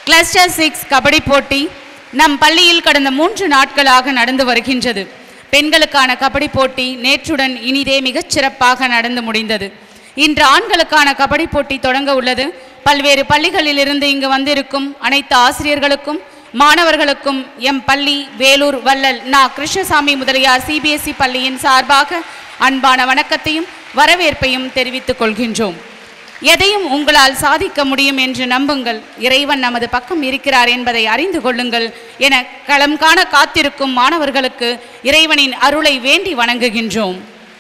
Cluster six kabaddi போட்டி நம் பள்ளியில் கடந்த மூன்று நாட்களாக நடந்து வருகின்றது பெண்களுக்கான கபடி போட்டி நேற்றுடன் இனிதே மிகச் சிறப்பாக நடந்து முடிந்தது இன்று ஆண்களுக்கான கபடி போட்டி தொடங்க உள்ளது பல்வேறு பள்ளிகளிலிருந்து இங்கு வந்திருக்கும் அனைத்து ஆசிரியர்களுக்கும் மாணவர்களுக்கும் எம் பள்ளி வேலூர் வள்ளல் நா கிருஷ்ணசாமி முதலியார் சிபிஎஸ்இ பள்ளியின் சார்பாக அன்பான வணக்கத்தையும் வரவேற்பையும் தெரிவித்துக் கொள்கின்றோம் எதையும் உங்களால் சாதிக்க முடியும் என்று நம்புங்கள் இறைவன் நமது பக்கம் இருக்கிறார் என்பதை அறிந்து கொள்ளுங்கள் என களம் காண காத்திருக்கும் மாணவர்களுக்கு இறைவனின் அருளை வேண்டி வணங்குகின்றோம்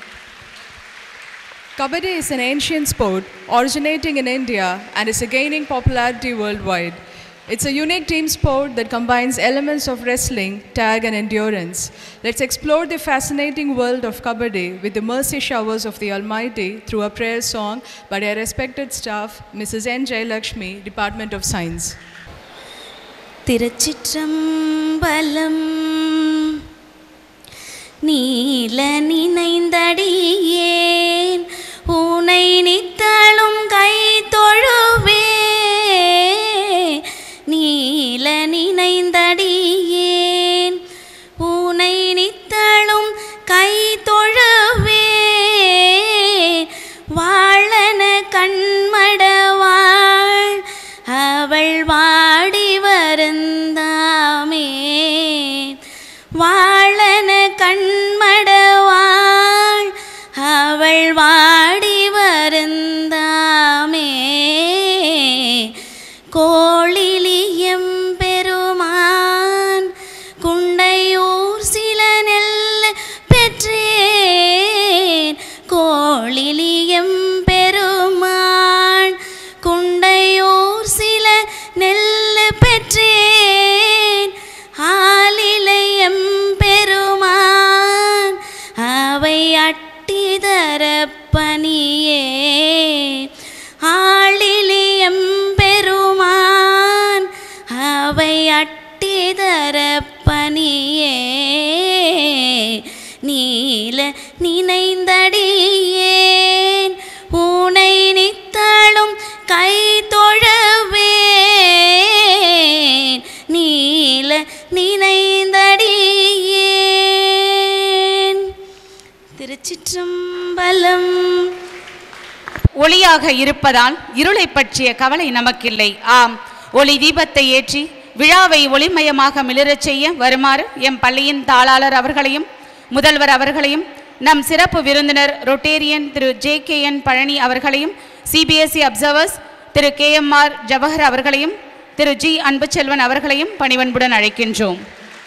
Kabaddi is an ancient sport originating in India and is gaining popularity worldwide. It's a unique team sport that combines elements of wrestling, tag, and endurance. Let's explore the fascinating world of Kabaddi with the mercy showers of the Almighty through a prayer song by our respected staff, Mrs. N. Jayalakshmi, Department of Science. திருச்சிற்றம்பலம் நீல நினைந்தடியேன் உனை நித்தளும் கை தொழுவே நீல நினைந்தடியேன் உனை நித்தளும் கை தொழுவே வாழன கண்மடவாள் அவள் வாடி வருந்தாமே வாழன கண்மடவாள் அவள் வாடி வருந்தாமே கோழிலியம் பெருமான் குண்டையூர் சில நெல் பெற்றேன் கோழிலியம் பெருமான் குண்டையூர் சில நெல் பெற்றேன் ஆலிலையம் பெருமான் அவை அட்டிதர பணியே ஆளிலியம் பெருமான் அவை அட்டிதர பணியே நீல நினைந்தடியேன் உனை நித்தளும் கை தொழவேன் நீல நினைந்தடியேன் திருச்சிற்றம்பலம் ஒளியாக இருப்பதால் இருளை பற்றிய கவலை நமக்கில்லை ஆம் ஒளி தீபத்தை ஏற்றி விழாவை ஒளிமயமாக மிளிரச் செய்ய வருமாறு எம் பள்ளியின் தாளாளர் அவர்களையும் முதல்வர் அவர்களையும் நம் சிறப்பு விருந்தினர் ரொட்டேரியன் திரு ஜே கே என் பழனி அவர்களையும் சிபிஎஸ்இ அப்சர்வர்ஸ் திரு கே எம் ஆர் ஜவஹர் அவர்களையும் திரு ஜி அன்புச்செல்வன் அவர்களையும் பணிவன்புடன் அழைக்கின்றோம்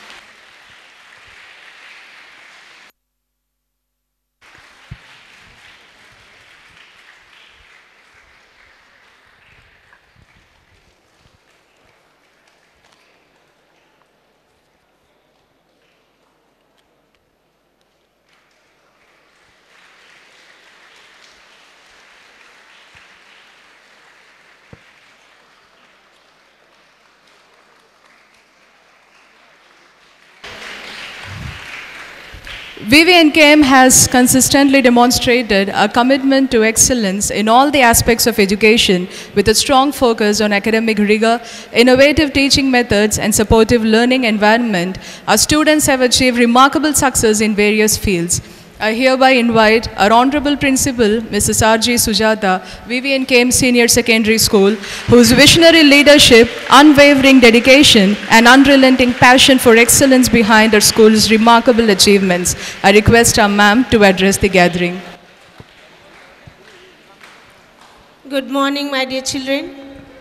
VVNKM has consistently demonstrated a commitment to excellence in all the aspects of education with a strong focus on academic rigor, innovative teaching methods, and supportive learning environment. Our students have achieved remarkable success in various fields. I hereby invite our Honorable Principal, Mrs. R.G. Sujata, VVNKM Senior Secondary School, whose visionary leadership, unwavering dedication, and unrelenting passion for excellence behind our school's remarkable achievements. I request our ma'am to address the gathering. Good morning, my dear children.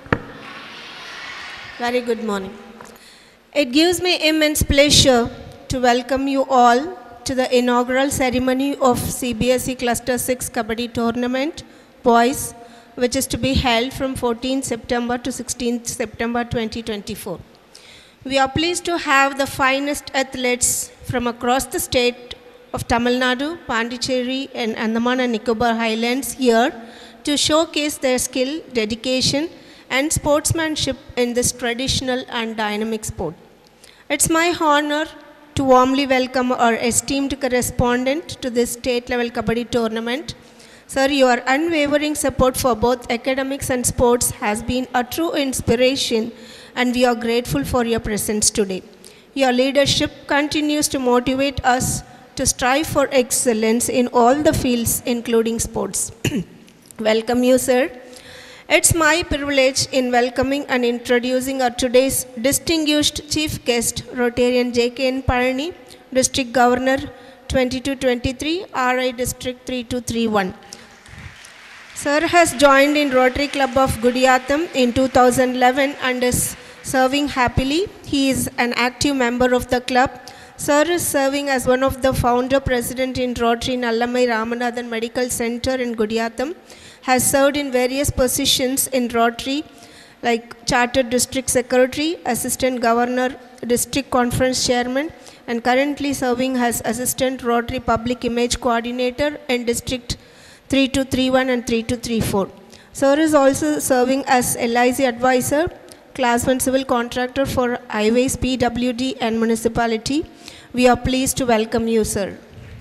Very good morning. It gives me immense pleasure to welcome you all to the inaugural ceremony of CBSE Cluster 6 Kabaddi Tournament Boys, which is to be held from 14th September to 16th September 2024. We are pleased to have the finest athletes from across the state of Tamil Nadu, Pondicherry, and Andaman and Nicobar Highlands here to showcase their skill, dedication, and sportsmanship in this traditional and dynamic sport. It's my honor to warmly welcome our esteemed correspondent to this state level Kabaddi tournament. Sir, your unwavering support for both academics and sports has been a true inspiration and we are grateful for your presence today. Your leadership continues to motivate us to strive for excellence in all the fields, including sports. Welcome you, sir. It's my privilege in welcoming and introducing our today's distinguished chief guest, Rotarian J.K.N. Parani, District Governor 2223, RI District 3231. Sir has joined in Rotary Club of Gudiyatham in 2011 and is serving happily. He is an active member of the club. Sir is serving as one of the founder president in Rotary Nallamai Ramanathan Medical Center in Gudiyatham. Has served in various positions in Rotary like Chartered District Secretary, Assistant Governor, District Conference Chairman, and currently serving as Assistant Rotary Public Image Coordinator in District 3231 and 3234. Sir is also serving as LIC Advisor, Class 1 Civil Contractor for Highways, PWD, and Municipality. We are pleased to welcome you, sir.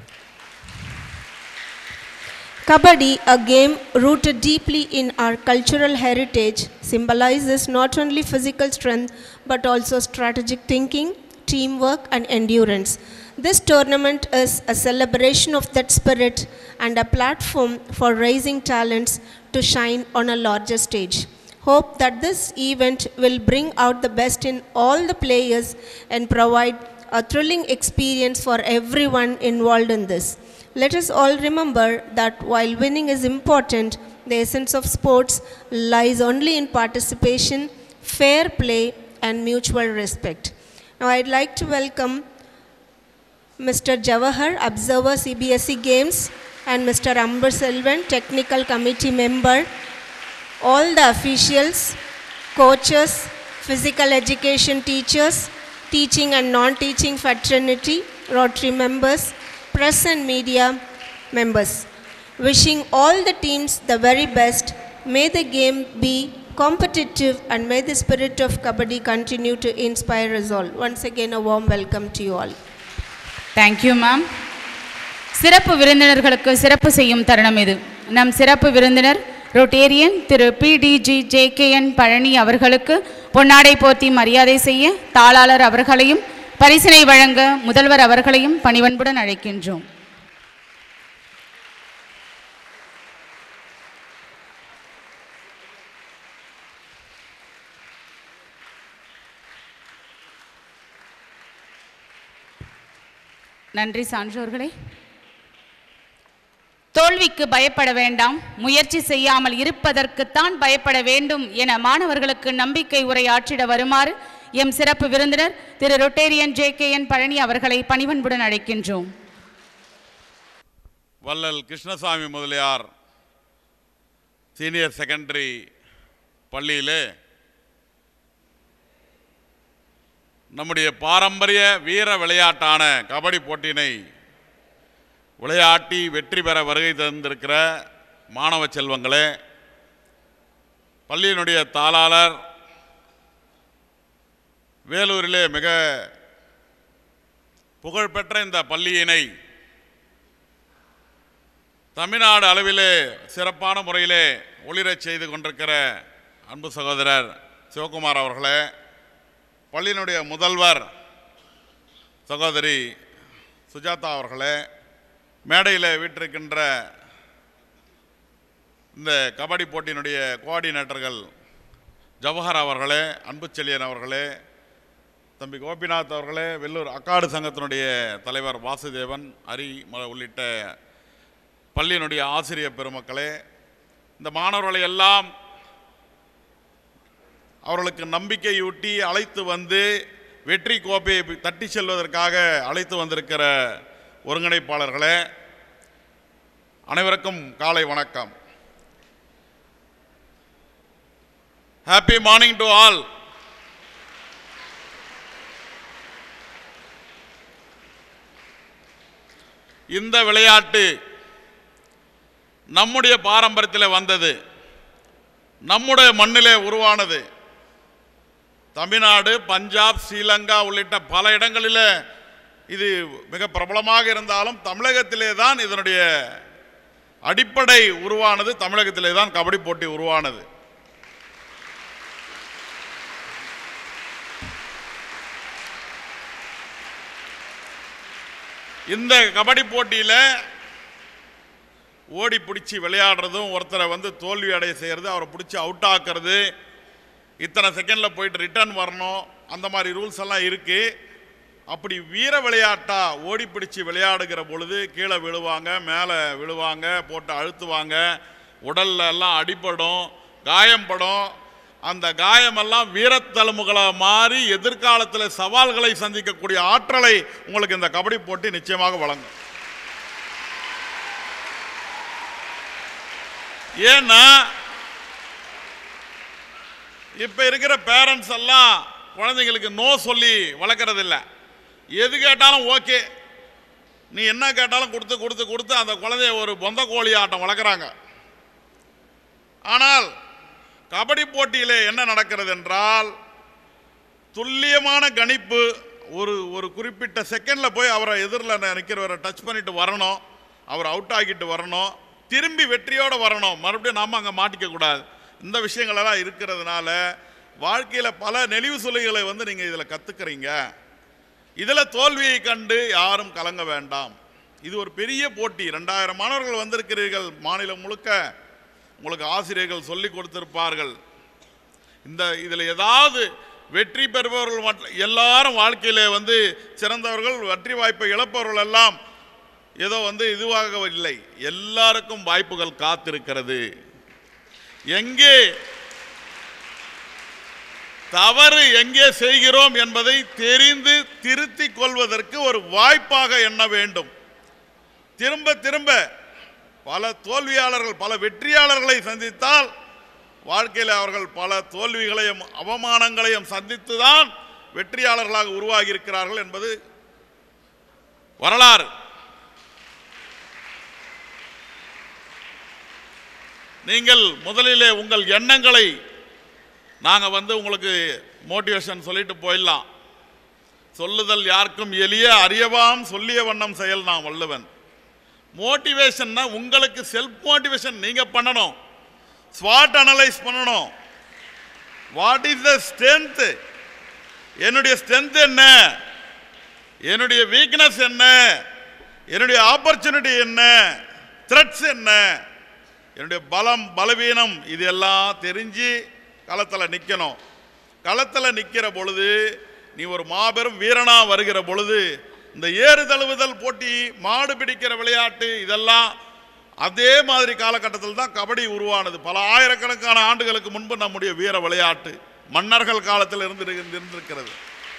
Kabaddi, a game rooted deeply in our cultural heritage, symbolizes not only physical strength but also strategic thinking, teamwork, and endurance. This tournament is a celebration of that spirit and a platform for raising talents to shine on a larger stage. Hope that this event will bring out the best in all the players and provide a thrilling experience for everyone involved in this. Let us all remember that while winning is important, the essence of sports lies only in participation, fair play, and mutual respect. Now, I'd like to welcome Mr. Jawahar, Observer CBSE Games, and Mr. Amber Selvan, Technical Committee Member, all the officials, coaches, physical education teachers, teaching and non-teaching fraternity, Rotary members, press and media members. Wishing all the teams the very best. May the game be competitive and may the spirit of Kabaddi continue to inspire us all. Once again, a warm welcome to you all. Thank you ma'am சிறப்பு விருந்தினர்களுக்கு சிறப்பு செய்யும் தருணம் இது நம் சிறப்பு விருந்தினர் Rotarian திரு பிடிஜி ஜேகேஎன் பழனி அவர்களுக்கு பொன்னாடை போர்த்தி மரியாதை செய்ய தாளாளர் அவர்களையும் பரிசினை வழங்க முதல்வர் அவர்களையும் பணிவன்புடன் அழைக்கின்றோம் நன்றி சான்றோர்களே தோல்விக்கு பயப்பட வேண்டாம் முயற்சி செய்யாமல் இருப்பதற்குத்தான் பயப்பட வேண்டும் என மாணவர்களுக்கு நம்பிக்கை உரையாற்றிட வருமாறு எம் சிறப்பு விருந்தினர் திரு Rotarian J K N Palani அவர்களை பணிவன்புடன் அழைக்கின்றோம் வள்ளல் கிருஷ்ணசாமி முதலியார் சீனியர் செகண்டரி பள்ளியிலே நம்முடைய பாரம்பரிய வீர விளையாட்டான கபடி போட்டியினை விளையாட்டி வெற்றி பெற வருகை தந்திருக்கிற மாணவ செல்வங்களே பள்ளியினுடைய தாளாளர் வேலூரிலே மிக புகழ்பெற்ற இந்த பள்ளியினை தமிழ்நாடு அளவிலே சிறப்பான முறையிலே ஒளிரச் செய்து கொண்டிருக்கிற அன்பு சகோதரர் சிவகுமார் அவர்களே பள்ளியினுடைய முதல்வர் சகோதரி சுஜாதா அவர்களே மேடையில் வீற்றிருக்கின்ற இந்த கபடி போட்டியினுடைய கோஆர்டினேட்டர்கள் ஜவஹர் அவர்களே அன்பு செழியன் அவர்களே தம்பி கோபிநாத் அவர்களே வெள்ளூர் அக்காடு சங்கத்தினுடைய தலைவர் வாசுதேவன் ஹரி ம- உள்ளிட்ட பள்ளியினுடைய ஆசிரியர் பெருமக்களே இந்த மாணவர்களை எல்லாம் அவர்களுக்கு நம்பிக்கையூட்டி அழைத்து வந்து வெற்றி கோப்பையை தட்டி செல்வதற்காக அழைத்து வந்திருக்கிற ஒருங்கிணைப்பாளர்களே அனைவருக்கும் காலை வணக்கம் ஹாப்பி மார்னிங் டு ஆல் இந்த விளையாட்டு நம்முடைய பாரம்பரியத்தில் வந்தது நம்முடைய மண்ணிலே உருவானது தமிழ்நாடு பஞ்சாப் ஸ்ரீலங்கா உள்ளிட்ட பல இடங்களில் இது மிக பிரபலமாக இருந்தாலும் தமிழகத்திலே தான் இதனுடைய அடிப்படை உருவானது தமிழகத்திலே தான் கபடி போட்டி உருவானது இந்த கபடி போட்டியில் ஓடி பிடிச்சி விளையாடுறதும் ஒருத்தரை வந்து தோல்வி அடைய செய்கிறது அவரை பிடிச்சி அவுட் ஆக்குறது இத்தனை செகண்டில் போயிட்டு ரிட்டர்ன் வரணும் அந்த மாதிரி ரூல்ஸ் எல்லாம் இருக்குது அப்படி வீர விளையாட்டா ஓடி பிடிச்சி விளையாடுகிற பொழுது கீழே விழுவாங்க மேலே விழுவாங்க போட்டு அழுத்துவாங்க உடல்ல எல்லாம் அடிபடும் காயம்படும் அந்த காயமெல்லாம் வீரத்தழும்புகளாக மாறி எதிர்காலத்தில் சவால்களை சந்திக்கக்கூடிய ஆற்றலை உங்களுக்கு இந்த கபடி போட்டி நிச்சயமாக வழங்கும் ஏன்னா இப்போ இருக்கிற பேரண்ட்ஸ் எல்லாம் குழந்தைங்களுக்கு நோ சொல்லி வளர்க்கறது இல்ல எது கேட்டாலும் ஓகே நீ என்ன கேட்டாலும் கொடுத்து கொடுத்து கொடுத்து அந்த குழந்தைய ஒரு பொந்த கோழி ஆட்டம் வளர்க்குறாங்க ஆனால் கபடி போட்டியிலே என்ன நடக்கிறது என்றால் துல்லியமான கணிப்பு ஒரு ஒரு குறிப்பிட்ட செகண்டில் போய் அவரை எதிரில் நிற்கிறவரை டச் பண்ணிட்டு வரணும் அவர் அவுட் ஆக்கிட்டு வரணும் திரும்பி வெற்றியோடு வரணும் மறுபடியும் நாம் அங்கே மாட்டிக்க கூடாது இந்த விஷயங்களெல்லாம் இருக்கிறதுனால வாழ்க்கையில் பல நெளிவு சுலைகளை வந்து நீங்கள் இதில் கற்றுக்கிறீங்க இதில் தோல்வியை கண்டு யாரும் கலங்க வேண்டாம் இது ஒரு பெரிய போட்டி ரெண்டாயிரம் மாணவர்கள் வந்திருக்கிறீர்கள் மாநிலம் முழுக்க உங்களுக்கு ஆசிரியர்கள் சொல்லி கொடுத்திருப்பார்கள் இந்த இதில் ஏதாவது வெற்றி பெறுபவர்கள் மட்டும் எல்லாரும் வாழ்க்கையிலே வந்து சிறந்தவர்கள் வெற்றி வாய்ப்பை இழப்பவர்கள் எல்லாம் ஏதோ வந்து இதுவாக இல்லை எல்லாருக்கும் வாய்ப்புகள் காத்திருக்கிறது எங்கே தவறு எங்கே செய்கிறோம் என்பதை தெரிந்து திருத்திக் கொள்வதற்கு ஒரு வாய்ப்பாக எண்ண வேண்டும் திரும்ப திரும்ப பல தோல்வியாளர்கள் பல வெற்றியாளர்களை சந்தித்தால் வாழ்க்கையில் அவர்கள் பல தோல்விகளையும் அவமானங்களையும் சந்தித்து தான் வெற்றியாளர்களாக உருவாகி இருக்கிறார்கள் என்பது வரலாறு நீங்கள் முதலிலே உங்கள் எண்ணங்களை நாங்கள் வந்து உங்களுக்கு மோட்டிவேஷன் சொல்லிட்டு போயிடலாம் சொல்லுதல் யாருக்கும் எளிய அறியவாம் சொல்லிய வண்ணம் செயல் நான் வள்ளுவன் மோட்டிவேஷன்னா உங்களுக்கு செல்ஃப் மோட்டிவேஷன் நீங்கள் பண்ணணும் ஸ்வாட் அனலைஸ் பண்ணணும் வாட் இஸ் த ஸ்ட்ரென்த் என்னுடைய ஸ்ட்ரென்த் என்ன என்னுடைய வீக்னஸ் என்ன என்னுடைய ஆப்பர்ச்சுனிட்டி என்ன த்ரெட்ஸ் என்ன என்னுடைய பலம் பலவீனம் இது எல்லாம் தெரிஞ்சு களத்தில் நிற்கணும் களத்தில் நிற்கிற பொழுது நீ ஒரு மாபெரும் வீரனா வருகிற பொழுது இந்த ஏறு தழுவுதல் போட்டி மாடு பிடிக்கிற விளையாட்டு இதெல்லாம் அதே மாதிரி காலகட்டத்தில் தான் கபடி உருவானது பல ஆயிரக்கணக்கான ஆண்டுகளுக்கு முன்பு நம்முடைய வீர விளையாட்டு மன்னர்கள் காலத்தில் இருந்து இருந்திருக்கிறது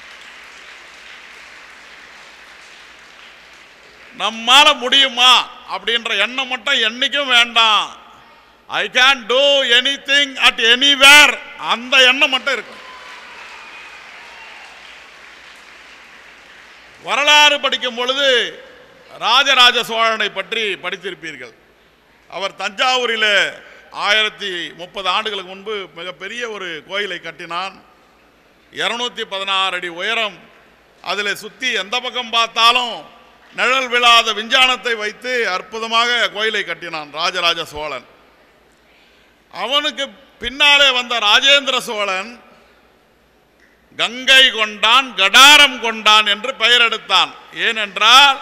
நம்மால முடியுமா அப்படின்ற எண்ணம் மட்டும் என்னைக்கும் வேண்டாம் I can do anything at anywhere அந்த எண்ணம் மட்டும் இருக்கும் வரலாறு படிக்கும் பொழுது ராஜராஜ சோழனை பற்றி படித்திருப்பீர்கள் அவர் தஞ்சாவூரில் ஆயிரத்தி முப்பது ஆண்டுகளுக்கு முன்பு மிகப்பெரிய ஒரு கோயிலை கட்டினான் இருநூத்தி பதினாறு அடி உயரம் அதில் சுற்றி எந்த பக்கம் பார்த்தாலும் நிழல் விழாத விஞ்ஞானத்தை வைத்து அற்புதமாக கோயிலை கட்டினான் ராஜராஜ சோழன் அவனுக்கு பின்னாலே வந்த ராஜேந்திர சோழன் கங்கை கொண்டான் கடாரம் கொண்டான் என்று பெயர் எடுத்தான் ஏனென்றால்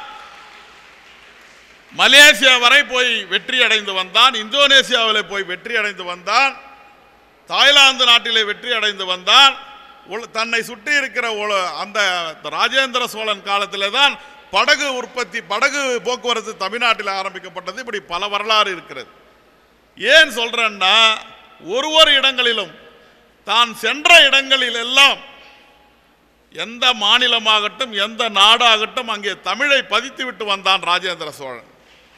மலேசியா வரை போய் வெற்றி அடைந்து வந்தான் இந்தோனேசியாவில் போய் வெற்றி அடைந்து வந்தான் தாய்லாந்து நாட்டிலே வெற்றி அடைந்து வந்தான் உல- தன்னை சுற்றி இருக்கிற உல- அந்த ராஜேந்திர சோழன் காலத்திலே தான் படகு உற்பத்தி படகு போக்குவரத்து தமிழ்நாட்டில் ஆரம்பிக்கப்பட்டது இப்படி பல வரலாறு இருக்கிறது ஏன் சொல்றேன்னா ஒரு ஒரு இடங்களிலும் தான் சென்ற இடங்களில் எல்லாம் எந்த மாநிலமாகட்டும் எந்த நாடாகட்டும் அங்கே தமிழை பதித்து விட்டு வந்தான் ராஜேந்திர சோழன்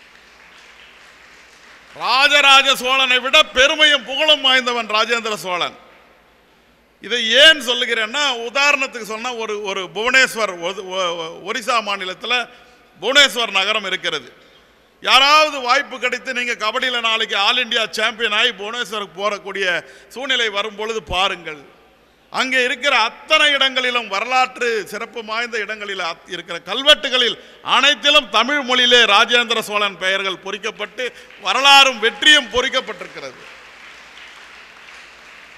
ராஜராஜ சோழனை விட பெருமையும் புகழும் வாய்ந்தவன் ராஜேந்திர சோழன் இதை ஏன் சொல்லுகிறேன்னா உதாரணத்துக்கு சொன்னா ஒரு ஒரு புவனேஸ்வர் ஒது- ஒ- ஒ- ஒரிசா மாநிலத்தில் புவனேஸ்வர் நகரம் இருக்கிறது யாராவது வாய்ப்பு கிடைத்து நீங்கள் கபடியில் நாளைக்கு ஆல் இந்தியா சாம்பியன் ஆகி புவனேஸ்வருக்கு போகக்கூடிய சூழ்நிலை வரும் பொழுது பாருங்கள் அங்கே இருக்கிற அத்தனை இடங்களிலும் வரலாற்று சிறப்பு வாய்ந்த இடங்களில் அத்- இருக்கிற கல்வெட்டுகளில் அனைத்திலும் தமிழ் மொழியிலே ராஜேந்திர சோழன் பெயர்கள் பொறிக்கப்பட்டு வரலாறும் வெற்றியும் பொறிக்கப்பட்டிருக்கிறது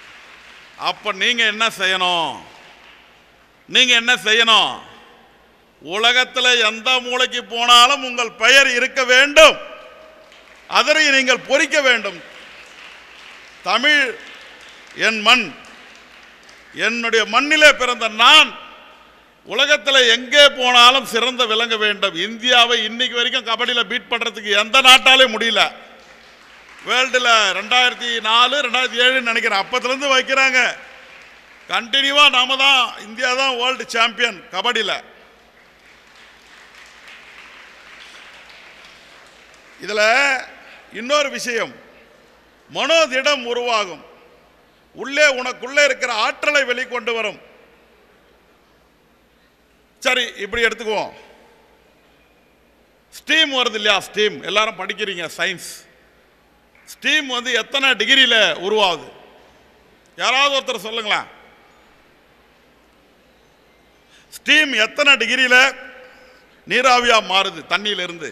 அப்ப நீங்க என்ன செய்யணும் நீங்க என்ன செய்யணும் உலகத்தில் எந்த மூலைக்கு போனாலும் உங்கள் பெயர் இருக்க வேண்டும் அதனை நீங்கள் பொறிக்க வேண்டும் தமிழ் என் மண் என்னுடைய மண்ணிலே பிறந்த நான் உலகத்தில் எங்கே போனாலும் சிறந்த விளங்க வேண்டும் இந்தியாவை இன்னைக்கு வரைக்கும் கபடியில் பீட் பண்ணுறதுக்கு எந்த நாட்டாலே முடியல வேர்ல்டில் ரெண்டாயிரத்தி நாலு ரெண்டாயிரத்தி ஏழுன்னு நினைக்கிறேன் அப்பத்துலேருந்து வைக்கிறாங்க கண்டினியூவாக நாம தான் இந்தியா தான் வேர்ல்டு சாம்பியன் கபடியில் இதில் இன்னொரு விஷயம் மனோதிடம் உருவாகும் உள்ளே உனக்குள்ளே இருக்கிற ஆற்றலை வெளிக்கொண்டு வரும் சரி இப்படி எடுத்துக்குவோம் ஸ்டீம் வருது இல்லையா ஸ்டீம் எல்லாரும் படிக்கிறீங்க சயின்ஸ் ஸ்டீம் வந்து எத்தனை டிகிரியில் உருவாகுது யாராவது ஒருத்தர் சொல்லுங்களேன் ஸ்டீம் எத்தனை டிகிரியில் நீராவியாக மாறுது தண்ணியிலிருந்து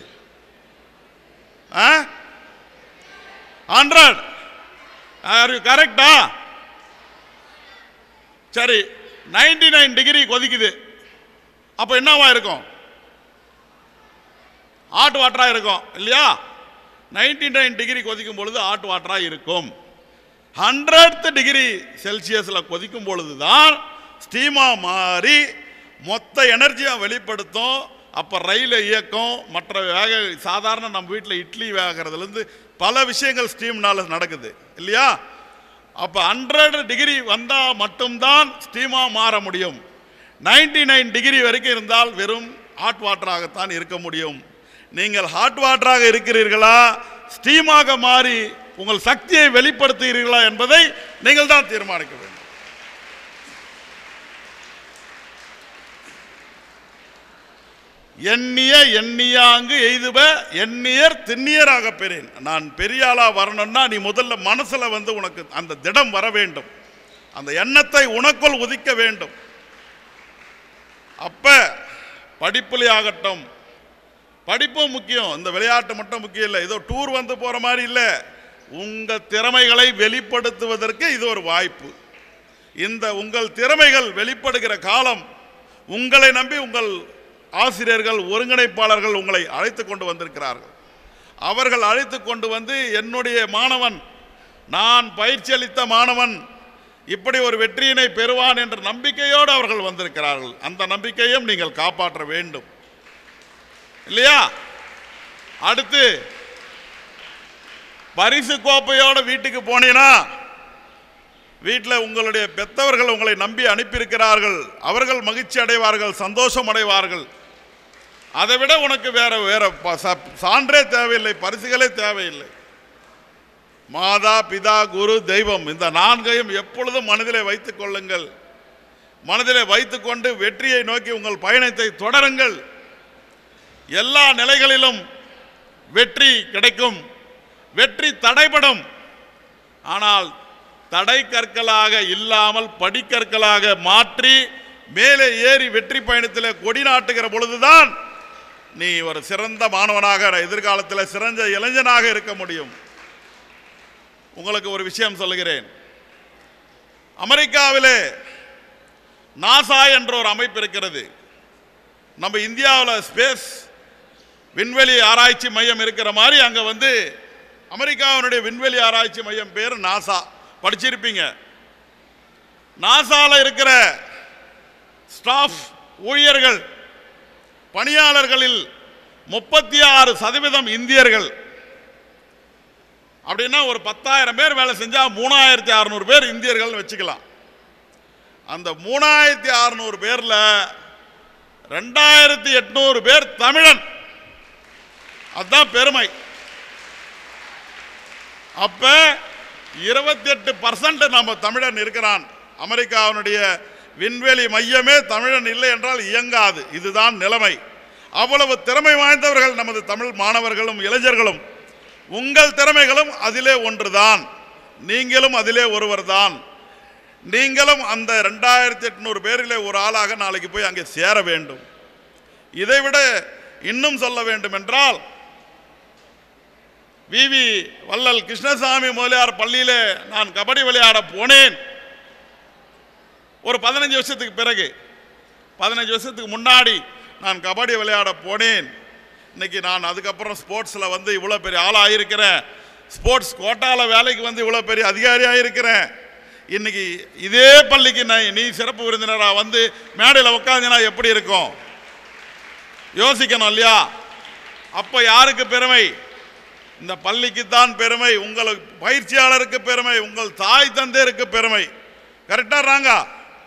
ஹண்ட்ரட் ஆர் யூ கரெக்டா சரி நைன்டி நைன் டிகிரி கொதிக்குது அப்போ என்னவா இருக்கும் ஹாட் வாட்டராக இருக்கும் இல்லையா நைன்டி நைன் டிகிரி கொதிக்கும் பொழுது ஹாட் வாட்டராக இருக்கும் ஹண்ட்ரட் டிகிரி செல்சியஸில் கொதிக்கும் பொழுது தான் ஸ்டீமாக மாறி மொத்த எனர்ஜியாக வெளிப்படுத்தும் அப்போ ரயிலை இயக்கம் மற்ற வேக சாதாரண நம்ம வீட்டில் இட்லி வேகிறதுலேருந்து பல விஷயங்கள் ஸ்டீம்னால நடக்குது இல்லையா அப்போ ஹண்ட்ரட் டிகிரி வந்தால் மட்டும்தான் ஸ்டீமாக மாற முடியும் நைன்டி நைன் டிகிரி வரைக்கும் இருந்தால் வெறும் ஹாட் வாட்டராகத்தான் இருக்க முடியும் நீங்கள் ஹாட் வாட்டராக இருக்கிறீர்களா ஸ்டீமாக மாறி உங்கள் சக்தியை வெளிப்படுத்துகிறீர்களா என்பதை நீங்கள் தான் தீர்மானிக்க வேண்டும் எண்ணிய எண்ணியாங்கு எய்துவ எண்ணியர் திண்ணியராக பெறேன் நான் பெரிய ஆளா வரணும்னா நீ முதல்ல மனசுல வந்து உனக்கு அந்த திடம் வர வேண்டும் அந்த எண்ணத்தை உனக்குள் உதிக்க வேண்டும் அப்ப படிப்புலே ஆகட்டும் படிப்பும் முக்கியம் இந்த விளையாட்டு மட்டும் முக்கியம் இல்லை ஏதோ டூர் வந்து போற மாதிரி இல்லை உங்க திறமைகளை வெளிப்படுத்துவதற்கு இது ஒரு வாய்ப்பு இந்த உங்கள் திறமைகள் வெளிப்படுகிற காலம் உங்களை நம்பி உங்கள் ஆசிரியர்கள் ஒருங்கிணைப்பாளர்கள் உங்களை அழைத்து கொண்டு வந்திருக்கிறார்கள் அவர்கள் அழைத்து கொண்டு வந்து என்னுடைய மாணவன் நான் பயிற்சி அளித்த மாணவன் இப்படி ஒரு வெற்றியினை பெறுவான் என்ற நம்பிக்கையோடு அவர்கள் வந்திருக்கிறார்கள் அந்த நம்பிக்கையும் நீங்கள் காப்பாற்ற வேண்டும் இல்லையா அடுத்து பரிசு கோப்பையோட வீட்டுக்கு போனீங்கன்னா வீட்டில் உங்களுடைய பெத்தவர்கள் உங்களை நம்பி அனுப்பியிருக்கிறார்கள் அவர்கள் மகிழ்ச்சி அடைவார்கள் சந்தோஷம் அடைவார்கள் அதை விட உனக்கு வேற வேற ப- ச- சான்றே தேவையில்லை பரிசுகளே தேவையில்லை மாதா பிதா குரு தெய்வம் இந்த நான்கையும் எப்பொழுதும் மனதிலே வைத்துக் கொள்ளுங்கள் மனதிலே வைத்துக்கொண்டு வெற்றியை நோக்கி உங்கள் பயணத்தை தொடருங்கள் எல்லா நிலைகளிலும் வெற்றி கிடைக்கும் வெற்றி தடைபடும் ஆனால் தடை கற்களாக இல்லாமல் படிக்கற்களாக மாற்றி மேலே ஏறி வெற்றி பயணத்தில் கொடி நாட்டுகிற பொழுதுதான் நீ ஒரு சிறந்த மாணவனாக எதிர்காலத்தில் சிறந்த இளைஞனாக இருக்க முடியும் உங்களுக்கு ஒரு விஷயம் சொல்லுகிறேன் அமெரிக்காவிலே நாசா என்ற ஒரு அமைப்பு இருக்கிறது நம்ம இந்தியாவில் ஸ்பேஸ் விண்வெளி ஆராய்ச்சி மையம் இருக்கிற மாதிரி அங்கே வந்து அமெரிக்காவினுடைய விண்வெளி ஆராய்ச்சி மையம் பேர் நாசா படிச்சிருப்பீங்க நாசால இருக்கிற ஸ்டாஃப் ஊழியர்கள் பணியாளர்களில் முப்பத்தி ஆறு சதவீதம் இந்தியர்கள் அப்படின்னா ஒரு பத்தாயிரம் பேர் வேலை செஞ்சா மூணாயிரத்தி அறநூறு பேர் இந்தியர்கள் வச்சுக்கலாம் அந்த மூணாயிரத்தி அறநூறு பேர்ல ரெண்டாயிரத்தி எட்நூறு பேர் தமிழன் அதுதான் பெருமை அப்ப இருபத்தி எட்டு பர்சன்ட் நம்ம தமிழன் இருக்கிறான் அமெரிக்காவினுடைய விண்வெளி மையமே தமிழன் இல்லை என்றால் இயங்காது இதுதான் நிலைமை அவ்வளவு திறமை வாய்ந்தவர்கள் நமது தமிழ் மாணவர்களும் இளைஞர்களும் உங்கள் திறமைகளும் அதிலே ஒன்றுதான் நீங்களும் அதிலே ஒருவர்தான் நீங்களும் அந்த ரெண்டாயிரத்தி எட்நூறு பேரிலே ஒரு ஆளாக நாளைக்கு போய் அங்கே சேர வேண்டும் இதைவிட இன்னும் சொல்ல வேண்டும் என்றால் விவி வள்ளல் கிருஷ்ணசாமி முதலியார் பள்ளியிலே நான் கபடி விளையாட போனேன் ஒரு பதினஞ்சு வருஷத்துக்கு பிறகு பதினஞ்சு வருஷத்துக்கு முன்னாடி நான் கபடி விளையாட போனேன் இன்னைக்கு நான் அதுக்கப்புறம் ஸ்போர்ட்ஸில் வந்து இவ்வளோ பெரிய ஆளாக இருக்கிறேன் ஸ்போர்ட்ஸ் கோட்டாவில் வேலைக்கு வந்து இவ்வளோ பெரிய அதிகாரியாக இருக்கிறேன் இன்னைக்கு இதே பள்ளிக்கு நான் நீ சிறப்பு விருந்தினராக வந்து மேடையில் உட்காந்துனா எப்படி இருக்கும் யோசிக்கணும் இல்லையா அப்போ யாருக்கு பெருமை இந்த பள்ளிக்கு தான் பெருமை உங்களுக்கு பயிற்சியாளருக்கு பெருமை உங்கள் தாய் தந்தையருக்கு பெருமை கரெக்டாக ராங்கா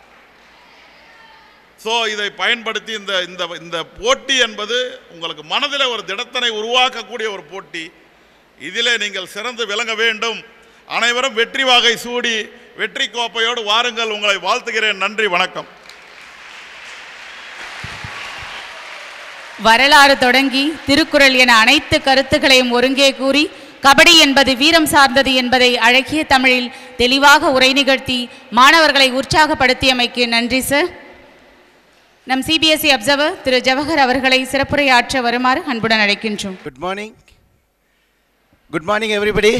ஸோ இதை பயன்படுத்தி இந்த இந்த இந்த போட்டி என்பது உங்களுக்கு மனதில் ஒரு திடத்தனை உருவாக்கக்கூடிய ஒரு போட்டி இதிலே நீங்கள் சிறந்து விளங்க வேண்டும் அனைவரும் வெற்றி வாகை சூடி வெற்றி கோப்பையோடு வாருங்கள் உங்களை வாழ்த்துகிறேன் நன்றி வணக்கம் வரலாறு தொடங்கி திருக்குறள் என அனைத்து கருத்துக்களையும் ஒருங்கே கூறி கபடி என்பது வீரம் சார்ந்தது என்பதை அழகிய தமிழில் தெளிவாக உரை நிகழ்த்தி மாணவர்களை உற்சாகப்படுத்தியமைக்கு நன்றி சார் நம் சிபிஎஸ்இ அப்சர்வர் திரு ஜவஹர் அவர்களை சிறப்புரையாற்ற வருமாறு அன்புடன் அழைக்கின்றோம் good morning good morning everybody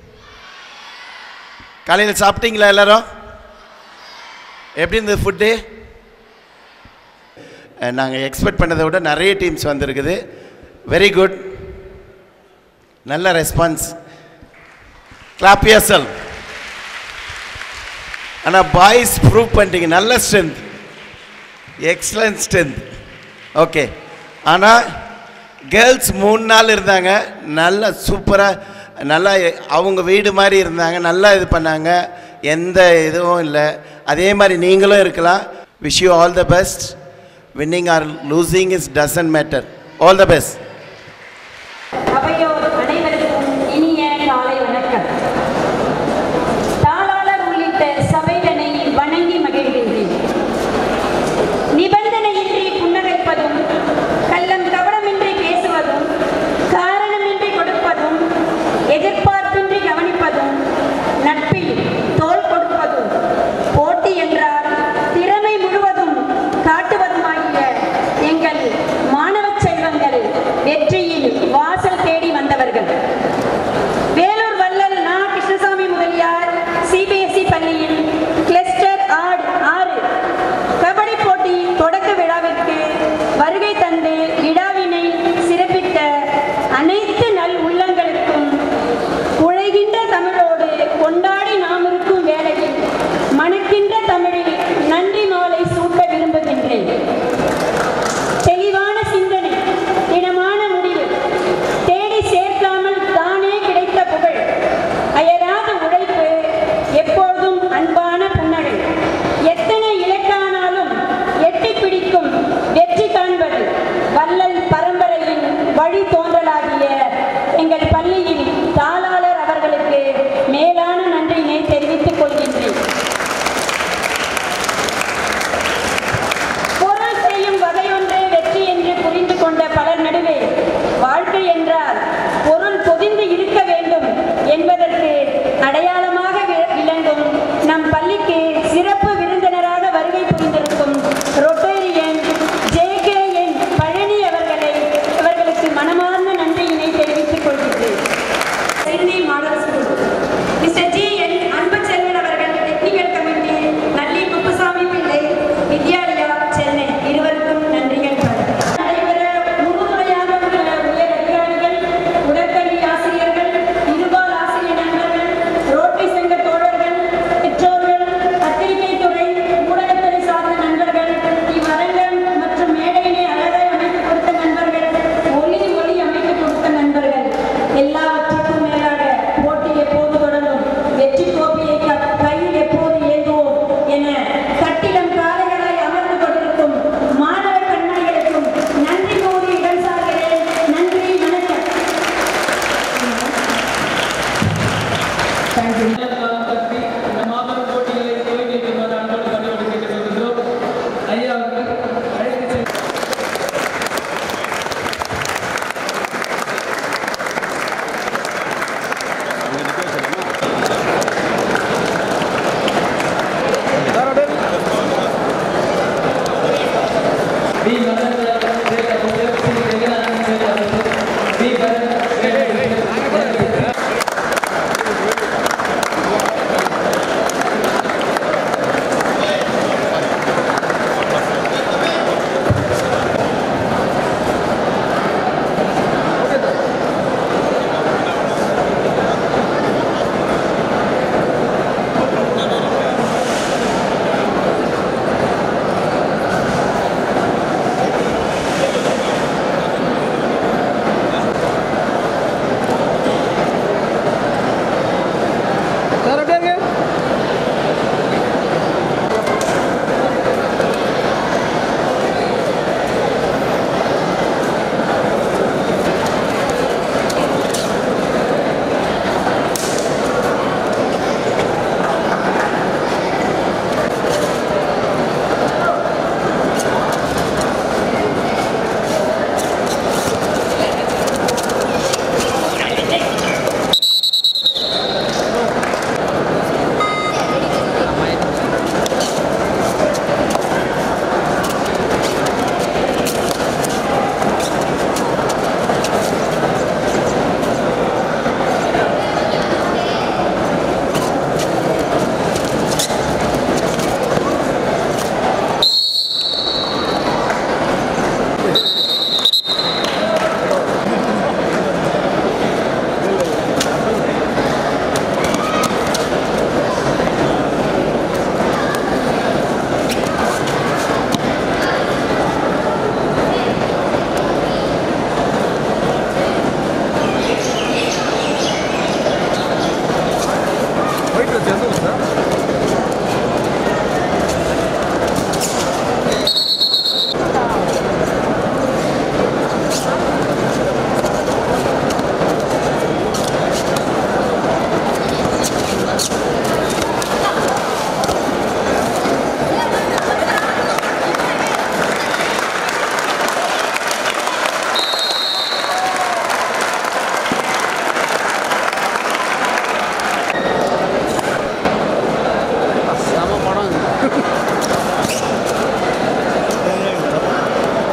காலையில் சாப்பிட்டீங்களா எல்லாரும் எப்படி இருந்தது ஃபுட்டு நாங்கள் எக்ஸ்பெக்ட் பண்ணதை விட நிறைய டீம்ஸ் வந்திருக்குது வெரி குட் நல்ல ரெஸ்பான்ஸ் கிளாப் யர்சல் ஆனால் பாய்ஸ் ப்ரூவ் பண்ணிட்டீங்க நல்ல ஸ்ட்ரென்த் எக்ஸலன்ட் ஸ்ட்ரென்த் ஓகே ஆனால் கேர்ள்ஸ் மூணு நாள் இருந்தாங்க நல்லா சூப்பராக நல்லா அவங்க வீடு மாதிரி இருந்தாங்க நல்லா இது பண்ணாங்க எந்த இதுவும் இல்லை அதே மாதிரி நீங்களும் இருக்கலாம் wish you all the best winning or losing is doesn't matter all the best அவையோர் அனைவருக்கும் இனிய காலை வணக்கம் தாளாளர் உள்ளிட்ட சபைதனை வணங்கி மகிழ்கின்றேன் நிபந்தனையின்றி புன்னகைப்பதும் கள்ளம் கவனமின்றி பேசுவதும் காரணமின்றி கொடுப்பதும் எதிர்பார்ப்பின்றி கவனிப்பதும் நட்பில் தோள் கொடுப்பதும் போட்டி என்றால் திறமை முழுவதும் காட்டுவதுமாகிய எங்கள் மாணவ செல்வங்கள் வெற்றியில் வாசல் தேடி வந்தவர்கள் வேலூர் வள்ளல் நா கிருஷ்ணசாமி முதலியார் சிபிஎஸ்இ பள்ளியில் கிளஸ்டர் ஆடு ஆறு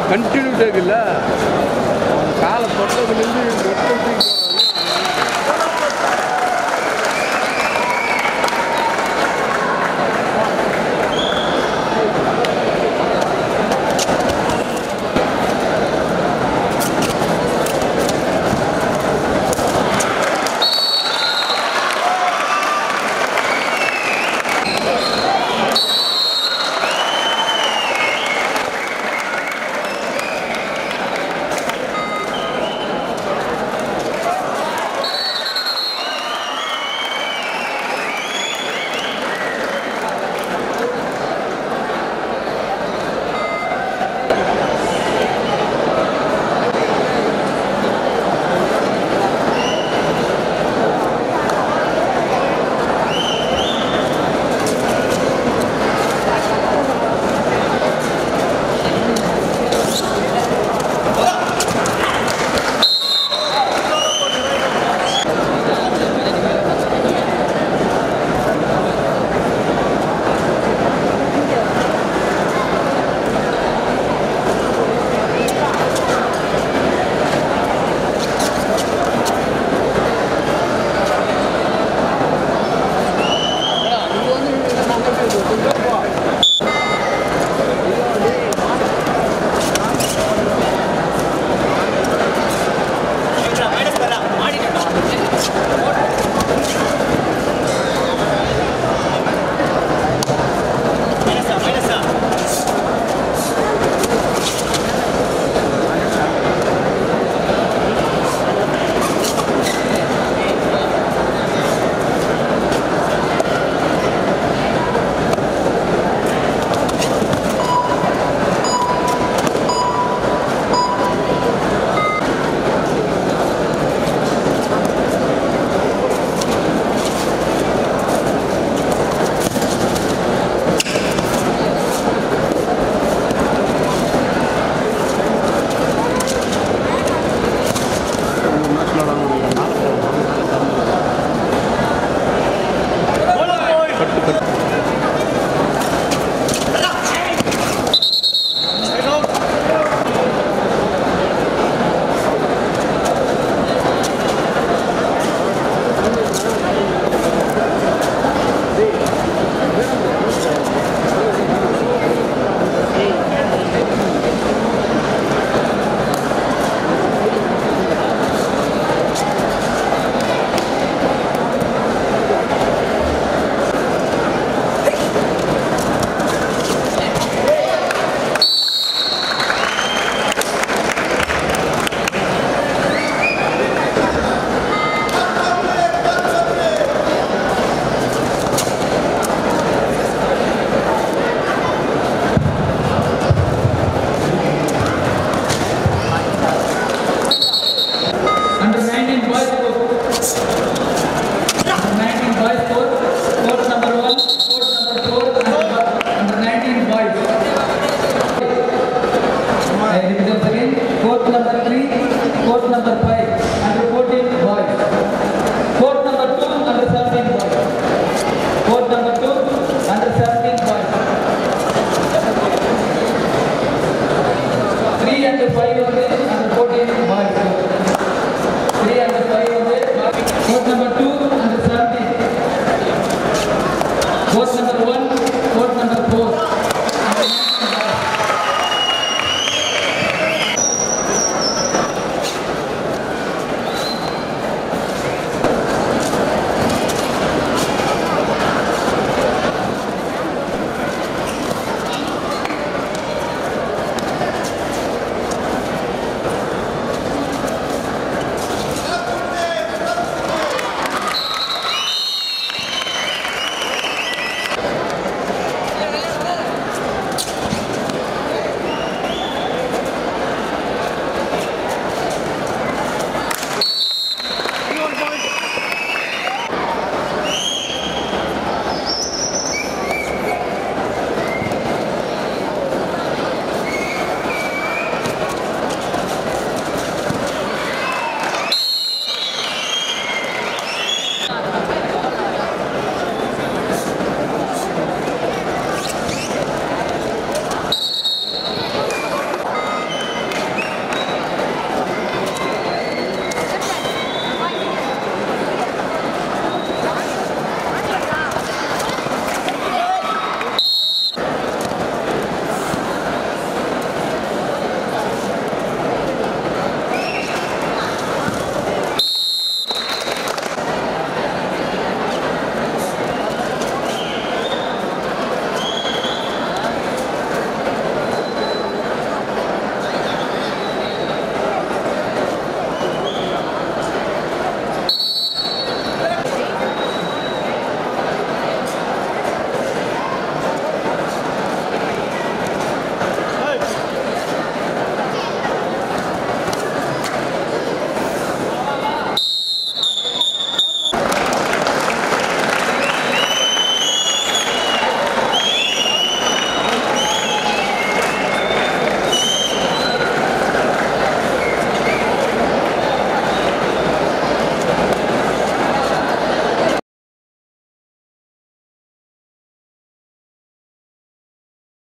கண்டினியூட்டி இருக்குல்ல அவன் காலை தொட்டதுலேருந்து